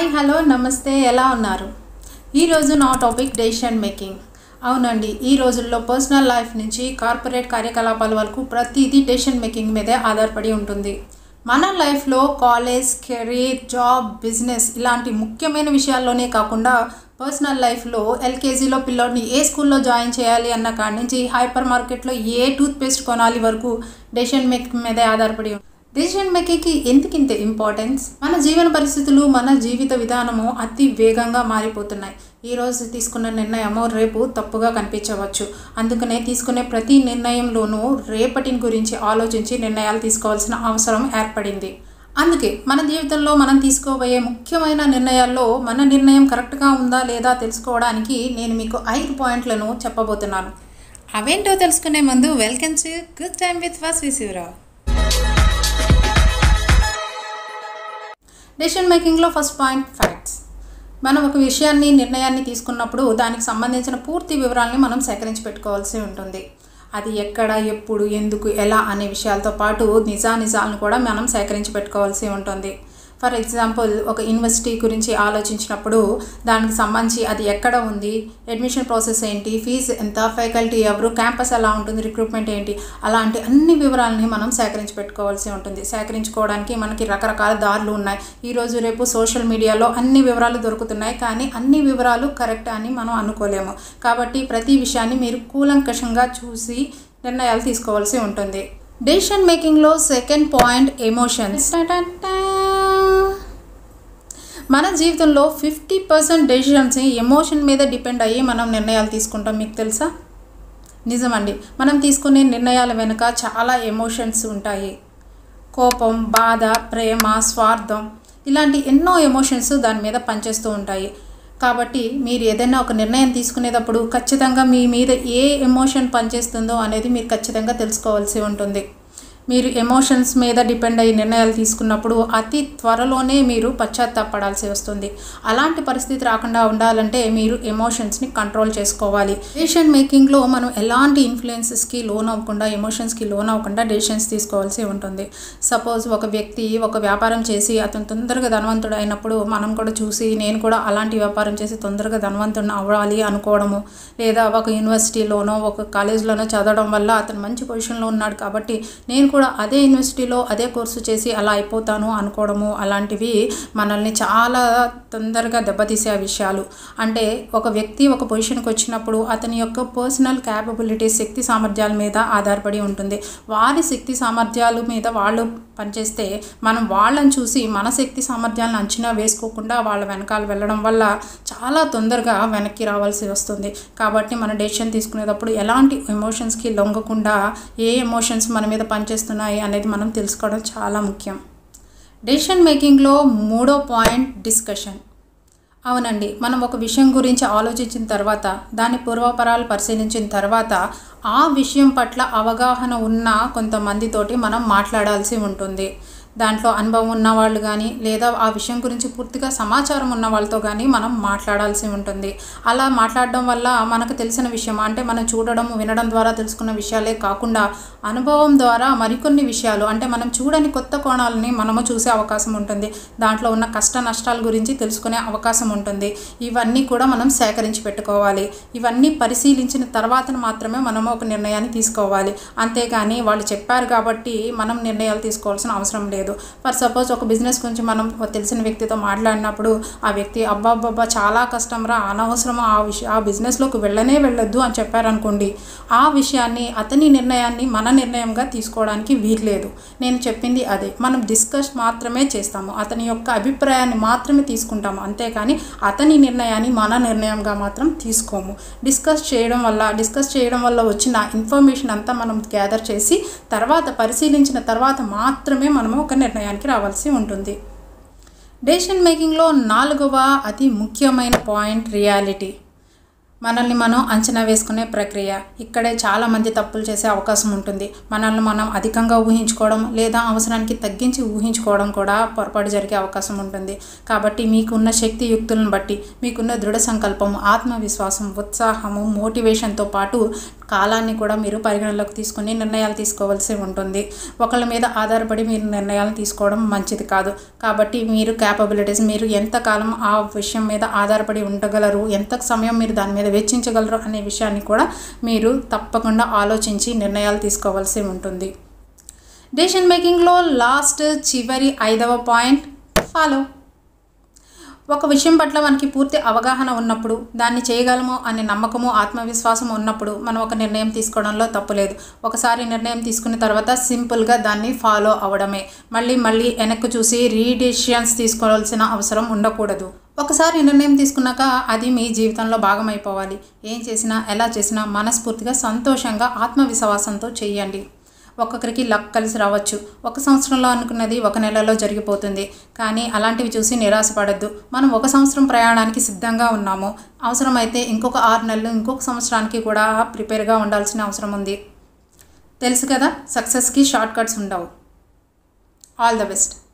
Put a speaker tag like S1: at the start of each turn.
S1: hello నమస్తే ఎలా ఉన్నారు ఈరోజు నా టాపిక్ డెసిషన్ మేకింగ్ అవునండి ఈ రోజుల్లో పర్సనల్ లైఫ్ నుంచి కార్పొరేట్ కార్యకలాపాల వరకు ప్రతిదీ డెసిషన్ మేకింగ్ మీదే ఆధారపడి ఉంటుంది మన లైఫ్లో కాలేజ్ కెరీర్ జాబ్ బిజినెస్ ఇలాంటి ముఖ్యమైన విషయాల్లోనే కాకుండా పర్సనల్ లైఫ్లో ఎల్కేజీలో పిల్లోడిని ఏ స్కూల్లో జాయిన్ చేయాలి అన్న కాడి నుంచి హైపర్ మార్కెట్లో ఏ టూత్ పేస్ట్ కొనాలి వరకు డెసిషన్ మేకింగ్ మీదే ఆధారపడి ఉంటుంది డెసిషన్ మేకింగ్కి ఎందుకు ఇంత ఇంపార్టెన్స్ మన జీవన పరిస్థితులు మన జీవిత విధానము అతి వేగంగా మారిపోతున్నాయి ఈ రోజు తీసుకున్న నిర్ణయము రేపు తప్పుగా కనిపించవచ్చు అందుకనే తీసుకునే ప్రతి నిర్ణయంలోనూ రేపటిని గురించి ఆలోచించి నిర్ణయాలు తీసుకోవాల్సిన అవసరం ఏర్పడింది అందుకే మన జీవితంలో మనం తీసుకోబోయే ముఖ్యమైన నిర్ణయాల్లో మన నిర్ణయం కరెక్ట్గా ఉందా లేదా తెలుసుకోవడానికి నేను మీకు ఐదు పాయింట్లను చెప్పబోతున్నాను అవేంటో తెలుసుకునే ముందు welcome to good time with Vas Visivarao decision మేకింగ్లో ఫస్ట్ పాయింట్ ఫ్యాక్ట్స్ మనం ఒక విషయాన్ని నిర్ణయాన్ని తీసుకున్నప్పుడు దానికి సంబంధించిన పూర్తి వివరాలని మనం సేకరించి పెట్టుకోవాల్సి ఉంటుంది అది ఎక్కడ ఎప్పుడు ఎందుకు ఎలా అనే విషయాలతో పాటు నిజానిజాలను కూడా మనం సేకరించి పెట్టుకోవాల్సి ఉంటుంది ఫర్ ఎగ్జాంపుల్ ఒక యూనివర్సిటీ గురించి ఆలోచించినప్పుడు దానికి సంబంధించి అది ఎక్కడ ఉంది అడ్మిషన్ ప్రాసెస్ ఏంటి ఫీజు ఎంత ఫ్యాకల్టీ ఎవరు క్యాంపస్ ఎలా ఉంటుంది రిక్రూట్మెంట్ ఏంటి అలాంటి అన్ని వివరాలని మనం సేకరించి పెట్టుకోవాల్సి ఉంటుంది సేకరించుకోవడానికి మనకి రకరకాల దారులు ఉన్నాయి ఈరోజు రేపు సోషల్ మీడియాలో అన్ని వివరాలు దొరుకుతున్నాయి కానీ అన్ని వివరాలు కరెక్ట్ అని మనం అనుకోలేము కాబట్టి ప్రతి విషయాన్ని మీరు కూలంకషంగా చూసి నిర్ణయాలు తీసుకోవాల్సి ఉంటుంది డెసిషన్ మేకింగ్లో సెకండ్ పాయింట్ ఎమోషన్స్ మన జీవితంలో ఫిఫ్టీ పర్సెంట్ డెసిషన్స్ ఎమోషన్ మీద డిపెండ్ అయ్యి మనం నిర్ణయాలు తీసుకుంటాం మీకు తెలుసా నిజమండి మనం తీసుకునే నిర్ణయాల వెనుక చాలా ఎమోషన్స్ ఉంటాయి కోపం బాధ ప్రేమ స్వార్థం ఇలాంటి ఎన్నో ఎమోషన్స్ దాని మీద పనిచేస్తూ ఉంటాయి కాబట్టి మీరు ఏదైనా ఒక నిర్ణయం తీసుకునేటప్పుడు ఖచ్చితంగా మీ మీద ఏ ఎమోషన్ పనిచేస్తుందో అనేది మీరు ఖచ్చితంగా తెలుసుకోవాల్సి ఉంటుంది మీరు ఎమోషన్స్ మీద డిపెండ్ అయ్యి నిర్ణయాలు తీసుకున్నప్పుడు అతి త్వరలోనే మీరు పశ్చాత్తాపడాల్సి వస్తుంది అలాంటి పరిస్థితి రాకుండా ఉండాలంటే మీరు ఎమోషన్స్ని కంట్రోల్ చేసుకోవాలి డెసిషన్ మేకింగ్లో మనం ఎలాంటి ఇన్ఫ్లుయెన్సెస్కి లోన్ అవ్వకుండా ఎమోషన్స్కి లోన్ అవ్వకుండా డెసిషన్స్ తీసుకోవాల్సి ఉంటుంది సపోజ్ ఒక వ్యక్తి ఒక వ్యాపారం చేసి అతను తొందరగా ధనవంతుడు అయినప్పుడు మనం కూడా చూసి నేను కూడా అలాంటి వ్యాపారం చేసి తొందరగా ధనవంతుడిని అవ్వాలి అనుకోవడము లేదా ఒక యూనివర్సిటీలోనో ఒక కాలేజ్లోనో చదవడం వల్ల అతను మంచి పొజిషన్లో ఉన్నాడు కాబట్టి నేను కూడా అదే యూనివర్సిటీలో అదే కోర్సు చేసి అలా అయిపోతాను అనుకోవడము అలాంటివి మనల్ని చాలా తొందరగా దెబ్బతీసే విషయాలు అంటే ఒక వ్యక్తి ఒక పొజిషన్కి వచ్చినప్పుడు అతని యొక్క పర్సనల్ క్యాపబిలిటీస్ శక్తి సామర్థ్యాల మీద ఆధారపడి ఉంటుంది వారి శక్తి సామర్థ్యాల మీద వాళ్ళు పనిచేస్తే మనం వాళ్ళని చూసి మన శక్తి సామర్థ్యాలను అంచనా వేసుకోకుండా వాళ్ళ వెనకాల వెళ్ళడం వల్ల చాలా తొందరగా వెనక్కి రావాల్సి వస్తుంది కాబట్టి మన డెసిషన్ తీసుకునేటప్పుడు ఎలాంటి ఎమోషన్స్కి లొంగకుండా ఏ ఎమోషన్స్ మన మీద పనిచేస్తున్నాయి అనేది మనం తెలుసుకోవడం చాలా ముఖ్యం డెసిషన్ మేకింగ్లో మూడో పాయింట్ డిస్కషన్ అవునండి మనం ఒక విషయం గురించి ఆలోచించిన తర్వాత దాని పూర్వపరాలు పరిశీలించిన తర్వాత ఆ విషయం పట్ల అవగాహన ఉన్న కొంతమందితోటి మనం మాట్లాడాల్సి ఉంటుంది దాంట్లో అనుభవం ఉన్న వాళ్ళు కానీ లేదా ఆ విషయం గురించి పూర్తిగా సమాచారం ఉన్న వాళ్ళతో కానీ మనం మాట్లాడాల్సి ఉంటుంది అలా మాట్లాడడం వల్ల మనకు తెలిసిన విషయం అంటే మనం చూడడం వినడం ద్వారా తెలుసుకున్న విషయాలే కాకుండా అనుభవం ద్వారా మరికొన్ని విషయాలు అంటే మనం చూడని కొత్త కోణాలని మనము చూసే అవకాశం ఉంటుంది దాంట్లో ఉన్న కష్ట నష్టాల గురించి తెలుసుకునే అవకాశం ఉంటుంది ఇవన్నీ కూడా మనం సేకరించి పెట్టుకోవాలి ఇవన్నీ పరిశీలించిన తర్వాత మాత్రమే మనము ఒక నిర్ణయాన్ని తీసుకోవాలి అంతేగాని వాళ్ళు చెప్పారు కాబట్టి మనం నిర్ణయాలు తీసుకోవాల్సిన అవసరం లేదు లేదు ఫర్ సపోజ్ ఒక బిజినెస్ గురించి మనం తెలిసిన వ్యక్తితో మాట్లాడినప్పుడు ఆ వ్యక్తి అబ్బా అబ్బా చాలా కష్టం రా అనవసరం ఆ విషయం ఆ బిజినెస్లోకి వెళ్ళనే వెళ్ళొద్దు అని చెప్పారనుకోండి ఆ విషయాన్ని అతని నిర్ణయాన్ని మన నిర్ణయంగా తీసుకోవడానికి వీల్లేదు నేను చెప్పింది అదే మనం డిస్కస్ మాత్రమే చేస్తాము అతని యొక్క అభిప్రాయాన్ని మాత్రమే తీసుకుంటాము అంతేకాని అతని నిర్ణయాన్ని మన నిర్ణయంగా మాత్రం తీసుకోము డిస్కస్ చేయడం వల్ల డిస్కస్ చేయడం వల్ల వచ్చిన ఇన్ఫర్మేషన్ అంతా మనం గ్యాదర్ చేసి తర్వాత పరిశీలించిన తర్వాత మాత్రమే మనము ఒక నిర్ణయానికి రావాల్సి ఉంటుంది డెసిషన్ మేకింగ్లో నాలుగవ అతి ముఖ్యమైన పాయింట్ రియాలిటీ మనల్ని మనం అంచనా వేసుకునే ప్రక్రియ ఇక్కడే చాలామంది తప్పులు చేసే అవకాశం ఉంటుంది మనల్ని మనం అధికంగా ఊహించుకోవడం లేదా అవసరానికి తగ్గించి ఊహించుకోవడం కూడా పొరపాటు జరిగే అవకాశం ఉంటుంది కాబట్టి మీకున్న శక్తి యుక్తులను బట్టి మీకున్న దృఢ సంకల్పం ఆత్మవిశ్వాసం ఉత్సాహము మోటివేషన్తో పాటు కాలాన్ని కూడా మీరు పరిగణలోకి తీసుకుని నిర్ణయాలు తీసుకోవాల్సి ఉంటుంది ఒకళ్ళ మీద ఆధారపడి మీరు నిర్ణయాలు తీసుకోవడం మంచిది కాదు కాబట్టి మీరు క్యాపబిలిటీస్ మీరు ఎంతకాలం ఆ విషయం మీద ఆధారపడి ఉండగలరు ఎంత సమయం మీరు దాని మీద వెచ్చించగలరు అనే విషయాన్ని కూడా మీరు తప్పకుండా ఆలోచించి నిర్ణయాలు తీసుకోవాల్సి ఉంటుంది డెసిషన్ మేకింగ్లో లాస్ట్ చివరి ఐదవ పాయింట్ ఫాలో ఒక విషయం పట్ల మనకి పూర్తి అవగాహన ఉన్నప్పుడు దాన్ని చేయగలము అనే నమ్మకము ఆత్మవిశ్వాసం ఉన్నప్పుడు మనం ఒక నిర్ణయం తీసుకోవడంలో తప్పులేదు ఒకసారి నిర్ణయం తీసుకున్న తర్వాత సింపుల్గా దాన్ని ఫాలో అవ్వడమే మళ్ళీ మళ్ళీ వెనక్కి చూసి రీడెసిషన్స్ తీసుకోవాల్సిన అవసరం ఉండకూడదు ఒకసారి నిర్ణయం తీసుకున్నాక అది మీ జీవితంలో భాగమైపోవాలి ఏం చేసినా ఎలా చేసినా మనస్ఫూర్తిగా సంతోషంగా ఆత్మవిశ్వాసంతో చేయండి ఒక్కొక్కరికి లక్ కలిసి రావచ్చు ఒక సంవత్సరంలో అనుకున్నది ఒక నెలలో జరిగిపోతుంది కానీ అలాంటివి చూసి నిరాశపడద్దు మనం ఒక సంవత్సరం ప్రయాణానికి సిద్ధంగా ఉన్నాము అవసరమైతే ఇంకొక ఆరు నెలలు ఇంకొక సంవత్సరానికి కూడా ప్రిపేర్గా ఉండాల్సిన అవసరం ఉంది తెలుసు కదా సక్సెస్కి షార్ట్ కట్స్ ఉండవు ఆల్ ద బెస్ట్